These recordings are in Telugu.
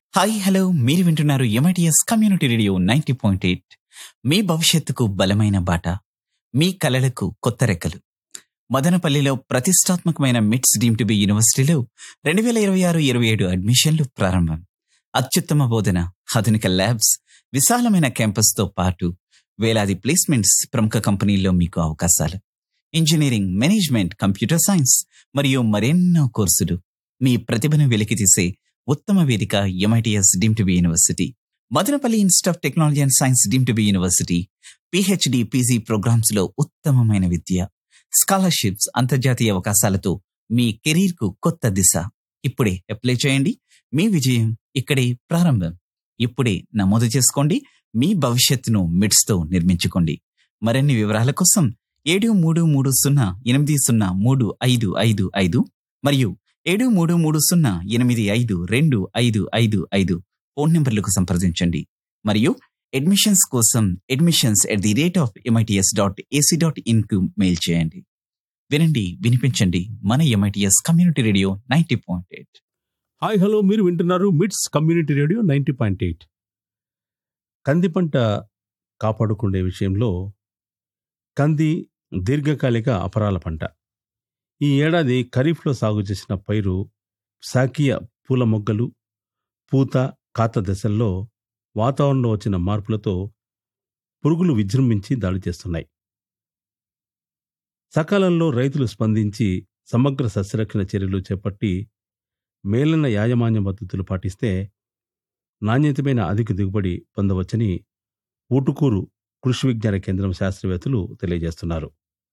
హాయ్ హలో మీరు వింటున్నారు MITS community radio ninety point eight మీ భవిష్యత్తుకు బలమైన బాట మీ కలలకు కొత్త రెక్కలు మదనపల్లిలో ప్రతిష్టాత్మకమైన మిట్స్ డీమ్ టు బి యూనివర్సిటీలో రెండు వేల ఇరవై ఆరు ఇరవై ఏడు అడ్మిషన్లు ప్రారంభం అత్యుత్తమ బోధన ఆధునిక ల్యాబ్స్ విశాలమైన క్యాంపస్తో పాటు వేలాది ప్లేస్మెంట్స్ ప్రముఖ కంపెనీల్లో మీకు అవకాశాలు ఇంజనీరింగ్ మేనేజ్మెంట్ కంప్యూటర్ సైన్స్ మరియు మరెన్నో కోర్సులు మీ ప్రతిభను వెలికితీసే ఉత్తమ వేదిక MITS deemed to be university Madanapalle institute of technology and science deemed to be university PhD PG programmes లో ఉత్తమమైన విద్య స్కాలర్షిప్స్ అంతర్జాతీయ అవకాశాలతో మీ కెరీర్ కు కొత్త దిశ ఇప్పుడే అప్లై చేయండి మీ విజయం ఇక్కడే ప్రారంభం ఇప్పుడే నమోదు చేసుకోండి మీ భవిష్యత్తును మిడ్స్ తో నిర్మించుకోండి మరిన్ని వివరాల కోసం ఏడు మూడు మూడు సున్నా ఎనిమిది సున్నా మూడు ఐదు ఐదు ఐదు మరియు ఏడు మూడు మూడు సున్నా ఎనిమిది ఐదు రెండు ఐదు ఐదు ఐదు ఫోన్ నంబర్లకు సంప్రదించండి మరియు అడ్మిషన్స్ కోసం admissions at the rate of MITS dot AC dot IN కు మెయిల్ చేయండి వినండి వినిపించండి మన MITS community radio ninety point eight hi hello మీరు వింటున్నారు MITS community radio ninety point eight కంది పంట కాపాడుకునే విషయంలో కంది దీర్ఘకాలిక అపరాల పంట ఈ ఏడాది ఖరీఫ్లో సాగు చేసిన పైరు శాకీయ పూల మొగ్గలు పూత కాత దశల్లో వాతావరణంలో వచ్చిన మార్పులతో పురుగులు విజృంభించి దాడి చేస్తున్నాయి సకాలంలో రైతులు స్పందించి సమగ్ర సస్యరక్షణ చర్యలు చేపట్టి మేలైన యాజమాన్య పద్ధతులు పాటిస్తే నాణ్యతమైన అధిక దిగుబడి పొందవచ్చని ఊటుకూరు కృషి విజ్ఞాన కేంద్రం శాస్త్రవేత్తలు తెలియజేస్తున్నారు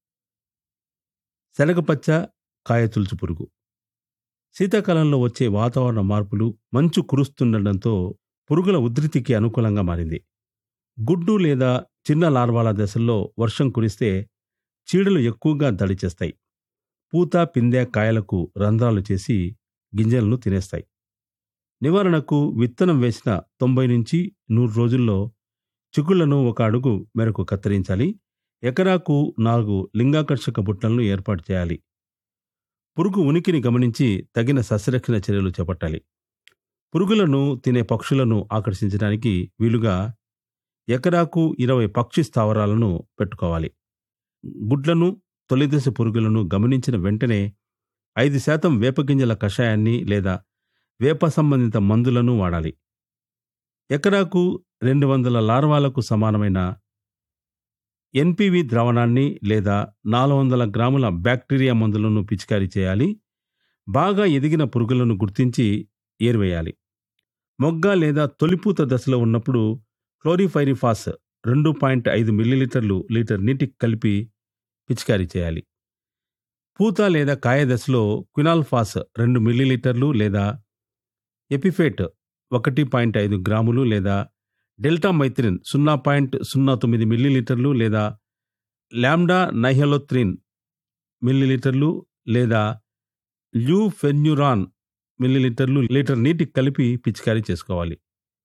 శనగపచ్చ కాయతులుచు పురుగు శీతాకాలంలో వచ్చే వాతావరణ మార్పులు మంచు కురుస్తుండటంతో పురుగుల ఉధృతికి అనుకూలంగా మారింది గుడ్డు లేదా చిన్న లార్వాల దశల్లో వర్షం కురిస్తే చీడలు ఎక్కువగా దడి చేస్తాయి పూత పిందె కాయలకు రంధ్రాలు చేసి గింజలను తినేస్తాయి నివారణకు విత్తనం వేసిన తొంభై నుంచి నూరు రోజుల్లో చిగుళ్లను ఒక అడుగు మేరకు కత్తిరించాలి ఎకరాకు నాలుగు లింగాకర్షక బుట్టలను ఏర్పాటు చేయాలి పురుగు ఉనికిని గమనించి తగిన సస్యరక్షణ చర్యలు చేపట్టాలి పురుగులను తినే పక్షులను ఆకర్షించడానికి వీలుగా ఎకరాకు ఇరవై పక్షి స్థావరాలను పెట్టుకోవాలి గుడ్లను తొలిదశ పురుగులను గమనించిన వెంటనే ఐదు శాతం వేపగింజల కషాయాన్ని లేదా వేప సంబంధిత మందులను వాడాలి ఎకరాకు రెండు వందల లార్వాలకు సమానమైన ఎన్పివి ద్రావణాన్ని లేదా నాలుగు వందల గ్రాముల బ్యాక్టీరియా మందులను పిచికారీ చేయాలి బాగా ఎదిగిన పురుగులను గుర్తించి ఏరివేయాలి మొగ్గ లేదా తొలిపూత దశలో ఉన్నప్పుడు క్లోరిఫైరిఫాస్ రెండు పాయింట్ ఐదు మిల్లీలీటర్లు లీటర్ నీటికి కలిపి పిచికారీ చేయాలి పూత లేదా కాయ దశలో క్వినాల్ఫాస్ రెండు మిల్లీలీటర్లు లేదా ఎపిఫేట్ ఒకటి పాయింట్ ఐదు గ్రాములు లేదా డెల్టా మైత్రిన్ సున్నా పాయింట్ సున్నా తొమ్మిది మిల్లీలీటర్లు లేదా ల్యాండా నైహలోత్రిన్ మిల్లీలీటర్లు లేదా ల్యూఫెన్యురాన్ మిల్లీలీటర్లు లీటర్ నీటికి కలిపి పిచికారీ చేసుకోవాలి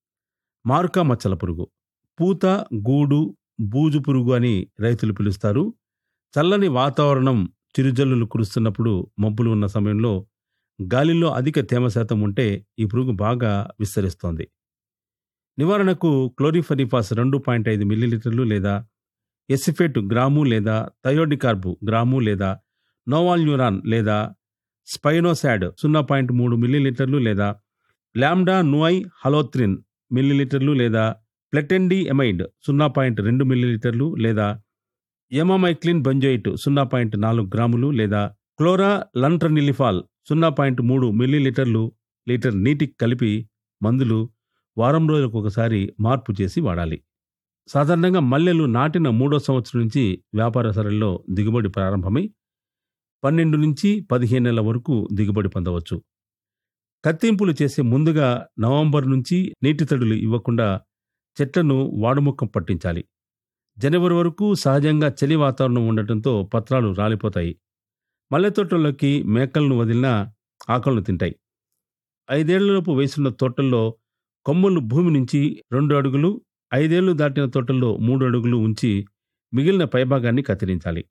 మార్కా మచ్చల పురుగు పూత గూడు బూజు పురుగు అని రైతులు పిలుస్తారు చల్లని వాతావరణం చిరుజల్లులు కురుస్తున్నప్పుడు మబ్బులు ఉన్న సమయంలో గాలిలో అధిక తేమ శాతం ఉంటే ఈ పురుగు బాగా విస్తరిస్తోంది నివారణకు క్లోరిఫనిఫాస్ రెండు పాయింట్ ఐదు మిల్లీలీటర్లు లేదా ఎసిఫేట్ గ్రాము లేదా థయోడికార్బు గ్రాము లేదా నోవాల్యూరాన్ లేదా స్పైనోసాడ్ సున్నా పాయింట్ మూడు మిల్లీలీటర్లు లేదా ల్యాండా నుఐ హలోత్రిన్ మిల్లీలీటర్లు లేదా ప్లెటెండి ఎమైడ్ సున్నా పాయింట్ రెండు మిల్లీలీటర్లు లేదా ఎమమైక్లిన్ బెంజోయిట్ సున్నా పాయింట్ నాలుగు గ్రాములు లేదా క్లోరా లంట్రనిలిఫాల్ సున్నా పాయింట్ మూడు మిల్లీలీటర్లు లీటర్ నీటికి కలిపి మందులు వారం రోజులకు ఒకసారి మార్పు చేసి వాడాలి సాధారణంగా మల్లెలు నాటిన మూడో సంవత్సరం నుంచి వ్యాపార సరళిలో దిగుబడి ప్రారంభమై పన్నెండు నుంచి పదిహేను నెలల వరకు దిగుబడి పొందవచ్చు కత్తింపులు చేసే ముందుగా నవంబర్ నుంచి నీటి తడులు ఇవ్వకుండా చెట్లను వాడుముఖం పట్టించాలి జనవరి వరకు సహజంగా చలి వాతావరణం ఉండటంతో పత్రాలు రాలిపోతాయి మల్లె తోటల్లోకి మేకలను వదిలినా ఆకలను తింటాయి ఐదేళ్లలోపు వేసున్న తోటల్లో కొమ్మలు భూమి నుంచి రెండు అడుగులు ఐదేళ్లు దాటిన తోటల్లో మూడు అడుగులు ఉంచి మిగిలిన పైభాగాన్ని కత్తిరించాలి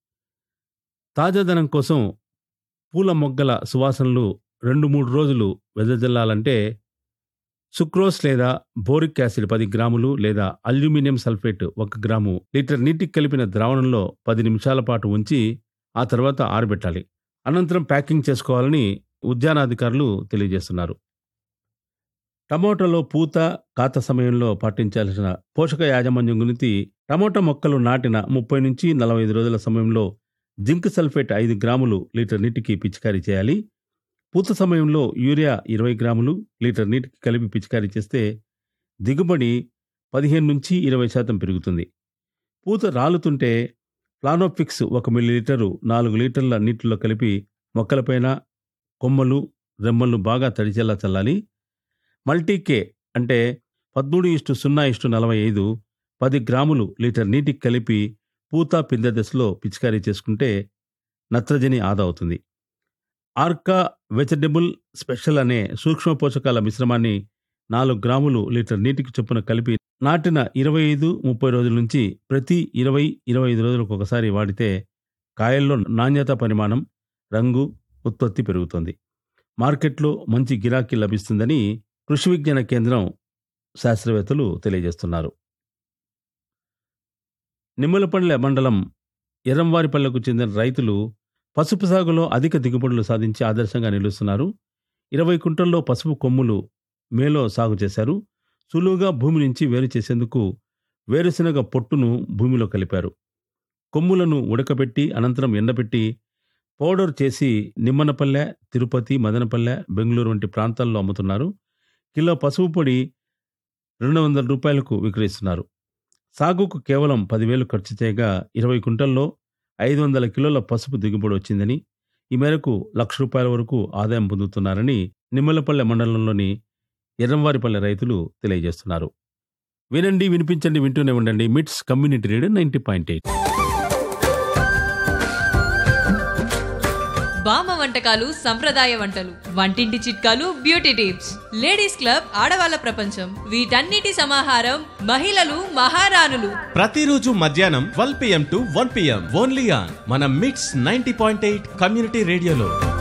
తాజాదనం కోసం పూల మొగ్గల సువాసనలు రెండు మూడు రోజులు వెదజల్లాలంటే సుక్రోస్ లేదా బోరిక్ యాసిడ్ పది గ్రాములు లేదా అల్యూమినియం సల్ఫేట్ ఒక గ్రాము లీటర్ నీటికి కలిపిన ద్రావణంలో పది నిమిషాల పాటు ఉంచి ఆ తర్వాత ఆరబెట్టాలి అనంతరం ప్యాకింగ్ చేసుకోవాలని ఉద్యానాధికారులు తెలియజేస్తున్నారు టమోటాలో పూత కాత సమయంలో పాటించాల్సిన పోషక యాజమాన్యం గురించి టమోటా మొక్కలు నాటిన ముప్పై నుంచి నలభై ఐదు రోజుల సమయంలో జింక్ సల్ఫేట్ ఐదు గ్రాములు లీటర్ నీటికి పిచికారీ చేయాలి పూత సమయంలో యూరియా ఇరవై గ్రాములు లీటర్ నీటికి కలిపి పిచికారీ చేస్తే దిగుబడి పదిహేను నుంచి ఇరవై శాతం పెరుగుతుంది పూత రాలుతుంటే ప్లానోఫిక్స్ ఒక మిల్లీలీటరు నాలుగు లీటర్ల నీటిలో కలిపి మొక్కలపైన కొమ్మలు రెమ్మలు బాగా తడిచేలా చల్లాలి మల్టీకే అంటే పదమూడు ఇష్టు సున్నా ఇష్టు నలభై ఐదు పది గ్రాములు లీటర్ నీటికి కలిపి పూత పిందె దశలో పిచికారీ చేసుకుంటే నత్రజని ఆదా అవుతుంది ఆర్కా వెజిటబుల్ స్పెషల్ అనే సూక్ష్మ పోషకాల మిశ్రమాన్ని నాలుగు గ్రాములు లీటర్ నీటికి చొప్పున కలిపి నాటిన ఇరవై ఐదు ముప్పై రోజుల నుంచి ప్రతి ఇరవై ఇరవై ఐదు రోజులకు ఒకసారి వాడితే కాయల్లో నాణ్యత పరిమాణం రంగు ఉత్పత్తి పెరుగుతుంది మార్కెట్లో మంచి గిరాకీ లభిస్తుందని కృషి విజ్ఞాన కేంద్రం శాస్త్రవేత్తలు తెలియజేస్తున్నారు నిమ్మలపల్లె మండలం ఎర్రంవారిపల్లెకు చెందిన రైతులు పసుపు సాగులో అధిక దిగుబడులు సాధించి ఆదర్శంగా నిలుస్తున్నారు ఇరవై కుంటల్లో పసుపు కొమ్ములు మేలో సాగు చేశారు సులువుగా భూమి నుంచి వేరు చేసేందుకు వేరుశనగ పొట్టును భూమిలో కలిపారు కొమ్ములను ఉడకబెట్టి అనంతరం ఎండబెట్టి పౌడర్ చేసి నిమ్మనపల్లె తిరుపతి మదనపల్లె బెంగళూరు వంటి ప్రాంతాల్లో అమ్ముతున్నారు కిలో పసుపు పొడి రెండు వందల రూపాయలకు విక్రయిస్తున్నారు సాగుకు కేవలం పదివేలు ఖర్చు చేయగా ఇరవై కుంటల్లో ఐదు వందల కిలోల పసుపు దిగుబడి వచ్చిందని ఈ మేరకు లక్ష రూపాయల వరకు ఆదాయం పొందుతున్నారని నిమ్మలపల్లె మండలంలోని ఎర్రంవారిపల్లె రైతులు తెలియజేస్తున్నారు వినండి వినిపించండి వింటూనే ఉండండి MITS community radio ninety point eight బామ్మ వంటకాలు సంప్రదాయ వంటలు వంటింటి చిట్కాలు బ్యూటీ టిప్స్ లేడీస్ క్లబ్ ఆడవాళ్ళ ప్రపంచం వీటన్నిటి సమాహారం మహిళలు మహారాణులు ప్రతిరోజు మధ్యాహ్నం twelve PM to one PM only on మన MITS ninety point eight community రేడియోలో